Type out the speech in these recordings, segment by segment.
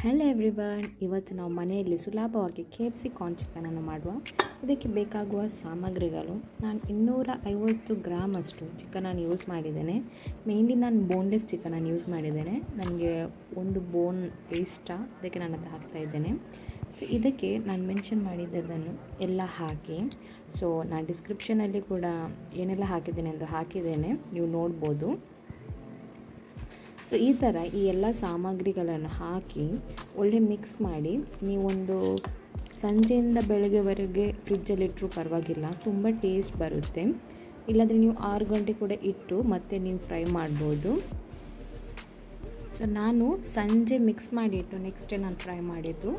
hello everyone ಇವತ್ತು ನಾವು ಮನೆಯಲ್ಲಿ ಸುಲಭವಾಗಿ ಕೆ ಎಫ್ ಸಿ ಕಾರ್ನ್ ಚಿಕನನ್ನು ಮಾಡುವ ಇದಕ್ಕೆ ಬೇಕಾಗುವ ಸಾಮಗ್ರಿಗಳು ನಾನು ಇನ್ನೂರ ಐವತ್ತು ಗ್ರಾಮ್ ಅಷ್ಟು ಚಿಕನನ್ನು ಯೂಸ್ ಮಾಡಿದ್ದೇನೆ ಮೇಯ್ನ್ಲಿ ನಾನು ಬೋನ್ಲೆಸ್ ಚಿಕನನ್ನು ಯೂಸ್ ಮಾಡಿದ್ದೇನೆ ನನಗೆ ಒಂದು ಬೋನ್ ಇಷ್ಟ ಅದಕ್ಕೆ ನಾನು ಅದು ಹಾಕ್ತಾಯಿದ್ದೇನೆ ಸೊ ಇದಕ್ಕೆ ನಾನು ಮೆನ್ಷನ್ ಮಾಡಿದ್ದನ್ನು ಎಲ್ಲ ಹಾಕಿ ಸೊ ನಾನು ಡಿಸ್ಕ್ರಿಪ್ಷನಲ್ಲಿ ಕೂಡ ಏನೆಲ್ಲ ಹಾಕಿದ್ದೇನೆ ಎಂದು ಹಾಕಿದ್ದೇನೆ ನೀವು ನೋಡ್ಬೋದು ಸೊ ಈ ಥರ ಈ ಎಲ್ಲ ಸಾಮಗ್ರಿಗಳನ್ನು ಹಾಕಿ ಒಳ್ಳೆ ಮಿಕ್ಸ್ ಮಾಡಿ ನೀವೊಂದು ಸಂಜೆಯಿಂದ ಬೆಳಗ್ಗೆವರೆಗೆ ಫ್ರಿಜ್ಜಲ್ಲಿಟ್ಟರೂ ಪರವಾಗಿಲ್ಲ ತುಂಬ ಟೇಸ್ಟ್ ಬರುತ್ತೆ ಇಲ್ಲಾಂದರೆ ನೀವು ಆರು ಗಂಟೆ ಕೂಡ ಇಟ್ಟು ಮತ್ತೆ ನೀವು ಫ್ರೈ ಮಾಡ್ಬೋದು ಸೊ ನಾನು ಸಂಜೆ ಮಿಕ್ಸ್ ಮಾಡಿಟ್ಟು ನೆಕ್ಸ್ಟ್ ಡೇ ನಾನು ಫ್ರೈ ಮಾಡಿದ್ದು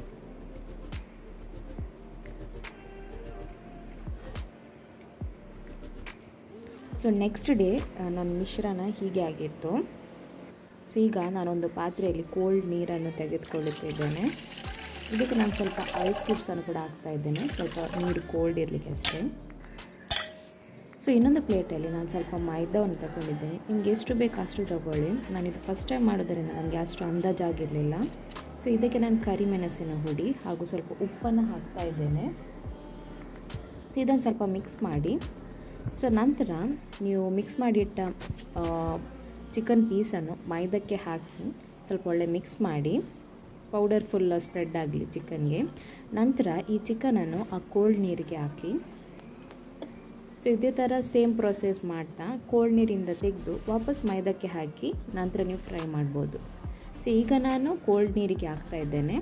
ಸೊ ನೆಕ್ಸ್ಟ್ ಡೇ ನನ್ನ ಮಿಶ್ರಣ ಹೀಗೆ ಆಗಿತ್ತು ಸೊ ಈಗ ನಾನೊಂದು ಪಾತ್ರೆಯಲ್ಲಿ ಕೋಲ್ಡ್ ನೀರನ್ನು ತೆಗೆದುಕೊಳ್ಳುತ್ತಿದ್ದೇನೆ ಇದಕ್ಕೆ ನಾನು ಸ್ವಲ್ಪ ಐಸ್ ಕ್ಯೂಬ್ಸನ್ನು ಕೂಡ ಹಾಕ್ತಾ ಇದ್ದೇನೆ ಸ್ವಲ್ಪ ನೀರು ಕೋಲ್ಡ್ ಇರಲಿಕ್ಕೆ ಅಷ್ಟೇ ಸೊ ಇನ್ನೊಂದು ಪ್ಲೇಟಲ್ಲಿ ನಾನು ಸ್ವಲ್ಪ ಮೈದಾವನ್ನು ತಗೊಂಡಿದ್ದೇನೆ ನಿಮ್ಗೆ ಎಷ್ಟು ಬೇಕು ಅಷ್ಟು ತಗೊಳ್ಳಿ ನಾನು ಇದು ಫಸ್ಟ್ ಟೈಮ್ ಮಾಡೋದರಿಂದ ನನಗೆ ಅಷ್ಟು ಅಂದಾಜಾಗಿರಲಿಲ್ಲ ಸೊ ಇದಕ್ಕೆ ನಾನು ಕರಿಮೆಣಸಿನ ಹುಡಿ ಹಾಗೂ ಸ್ವಲ್ಪ ಉಪ್ಪನ್ನು ಹಾಕ್ತಾ ಇದ್ದೇನೆ ಸೊ ಇದನ್ನು ಸ್ವಲ್ಪ ಮಿಕ್ಸ್ ಮಾಡಿ ಸೊ ನಂತರ ನೀವು ಮಿಕ್ಸ್ ಮಾಡಿಟ್ಟ ಚಿಕನ್ ಪೀಸನ್ನು ಮೈದಕ್ಕೆ ಹಾಕಿ ಸ್ವಲ್ಪ ಒಳ್ಳೆ ಮಿಕ್ಸ್ ಮಾಡಿ ಪೌಡರ್ ಫುಲ್ ಸ್ಪ್ರೆಡ್ ಆಗಲಿ ಚಿಕನ್ಗೆ ನಂತರ ಈ ಚಿಕನನ್ನು ಆ ಕೋಲ್ಡ್ ನೀರಿಗೆ ಹಾಕಿ ಸೊ ಇದೇ ಥರ ಸೇಮ್ ಪ್ರೊಸೆಸ್ ಮಾಡ್ತಾ ಕೋಲ್ಡ್ ನೀರಿಂದ ತೆಗೆದು ವಾಪಸ್ ಮೈದಕ್ಕೆ ಹಾಕಿ ನಂತರ ನೀವು ಫ್ರೈ ಮಾಡ್ಬೋದು ಸೊ ಈಗ ನಾನು ಕೋಲ್ಡ್ ನೀರಿಗೆ ಹಾಕ್ತಾ ಇದ್ದೇನೆ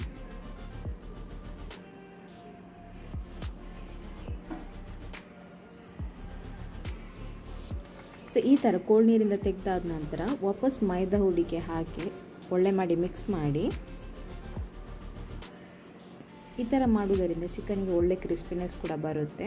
ಸೊ ಈ ಥರ ಕೋಲ್ಡ್ ನೀರಿಂದ ತೆಗೆದಾದ ನಂತರ ವಾಪಸ್ ಮೈದಾ ಹುಡಿಗೆ ಹಾಕಿ ಒಳ್ಳೆ ಮಾಡಿ ಮಿಕ್ಸ್ ಮಾಡಿ ಈ ಥರ ಮಾಡುವುದರಿಂದ ಚಿಕನ್ಗೆ ಒಳ್ಳೆ ಕ್ರಿಸ್ಪಿನೆಸ್ ಕೂಡ ಬರುತ್ತೆ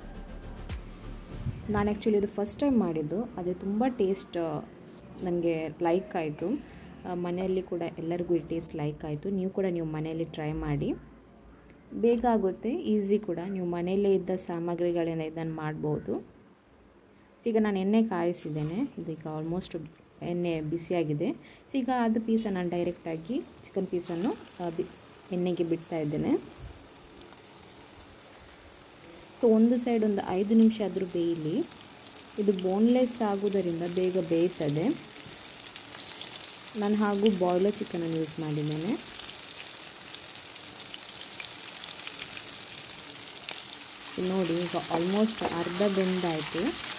ನಾನು ಆ್ಯಕ್ಚುಲಿ ಇದು ಫಸ್ಟ್ ಟೈಮ್ ಮಾಡಿದ್ದು ಅದು ತುಂಬ ಟೇಸ್ಟ್ ನನಗೆ ಲೈಕ್ ಆಯಿತು ಮನೆಯಲ್ಲಿ ಕೂಡ ಎಲ್ಲರಿಗೂ ಈ ಟೇಸ್ಟ್ ಲೈಕ್ ಆಯಿತು ನೀವು ಕೂಡ ನೀವು ಮನೆಯಲ್ಲಿ ಟ್ರೈ ಮಾಡಿ ಬೇಗ ಆಗುತ್ತೆ ಈಸಿ ಕೂಡ ನೀವು ಮನೆಯಲ್ಲೇ ಇದ್ದ ಸಾಮಗ್ರಿಗಳಿಂದ ಇದನ್ನು ಮಾಡ್ಬೋದು ಸೊ ಈಗ ನಾನು ಎಣ್ಣೆ ಕಾಯಿಸಿದ್ದೇನೆ ಇದೀಗ ಆಲ್ಮೋಸ್ಟ್ ಎಣ್ಣೆ ಬಿಸಿಯಾಗಿದೆ ಸೊ ಈಗ ಅದು ಪೀಸನ್ನು ನಾನು ಡೈರೆಕ್ಟಾಗಿ ಚಿಕನ್ ಪೀಸನ್ನು ಬಿ ಎಣ್ಣೆಗೆ ಬಿಡ್ತಾ ಇದ್ದೇನೆ ಸೊ ಒಂದು ಸೈಡ್ ಒಂದು ಐದು ನಿಮಿಷ ಆದರೂ ಬೇಯಲಿ ಇದು ಬೋನ್ಲೆಸ್ ಆಗೋದರಿಂದ ಬೇಗ ಬೇಯ್ತದೆ ನಾನು ಹಾಗೂ ಬಾಯ್ಲರ್ ಚಿಕನನ್ನು ಯೂಸ್ ಮಾಡಿದ್ದೇನೆ ನೋಡಿ ಈಗ ಆಲ್ಮೋಸ್ಟ್ ಅರ್ಧ ಬೆಂದಾಯಿತು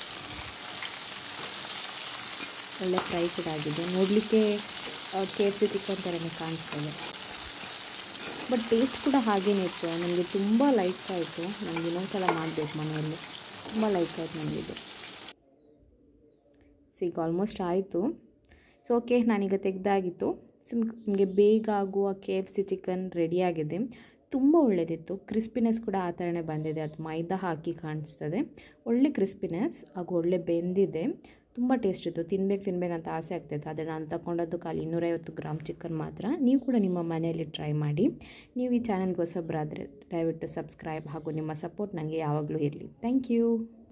ಒಳ್ಳೆ ಫ್ರೈ ಕೂಡ ಆಗಿದೆ ನೋಡಲಿಕ್ಕೆ ಕೆ ಎಫ್ ಸಿ ಚಿಕನ್ ಥರನೇ ಕಾಣಿಸ್ತದೆ ಬಟ್ ಟೇಸ್ಟ್ ಕೂಡ ಹಾಗೇನೇ ಇತ್ತು ನನಗೆ ತುಂಬ ಲೈಕ್ ಆಯಿತು ನನಗೆ ಇನ್ನೊಂದ್ಸಲ ಮಾಡಬೇಕು ಮನೆಯಲ್ಲಿ ತುಂಬ ಲೈಕ್ ಆಯಿತು ನನಗಿದು ಸೊ ಈಗ ಆಲ್ಮೋಸ್ಟ್ ಆಯಿತು ಸೊ ಓಕೆ ನಾನೀಗ ತೆಗೆದಾಗಿತ್ತು ಸೊ ನಿಮಗೆ ಬೇಗ ಆಗುವ ಕೆ ಎಫ್ ಸಿ ಚಿಕನ್ ರೆಡಿಯಾಗಿದೆ ತುಂಬ ಒಳ್ಳೆಯದಿತ್ತು ಕ್ರಿಸ್ಪಿನೆಸ್ ಕೂಡ ಆ ಥರನೇ ಬಂದಿದೆ ಅದು ಮೈದಾ ಹಾಕಿ ಕಾಣಿಸ್ತದೆ ಒಳ್ಳೆ ಕ್ರಿಸ್ಪಿನೆಸ್ ಹಾಗೂ ಒಳ್ಳೆ ಬೆಂದಿದೆ ತುಂಬ ಟೇಸ್ಟ್ ಇತ್ತು ತಿನ್ಬೇಕು ತಿನ್ಬೇಕಂತ ಆಸೆ ಆಗ್ತಾಯಿತ್ತು ಆದರೆ ನಾನು ತಗೊಂಡದ್ದು ಖಾಲಿ ಇನ್ನೂರೈವತ್ತು ಗ್ರಾಮ್ ಚಿಕನ್ ಮಾತ್ರ ನೀವು ಕೂಡ ನಿಮ್ಮ ಮನೆಯಲ್ಲಿ ಟ್ರೈ ಮಾಡಿ ನೀವು ಈ ಚಾನಲ್ಗೆ ಹೊಸಬ್ರಾದರೆ ದಯವಿಟ್ಟು ಸಬ್ಸ್ಕ್ರೈಬ್ ಹಾಗೂ ನಿಮ್ಮ ಸಪೋರ್ಟ್ ನನಗೆ ಯಾವಾಗಲೂ ಇರಲಿ ಥ್ಯಾಂಕ್ ಯು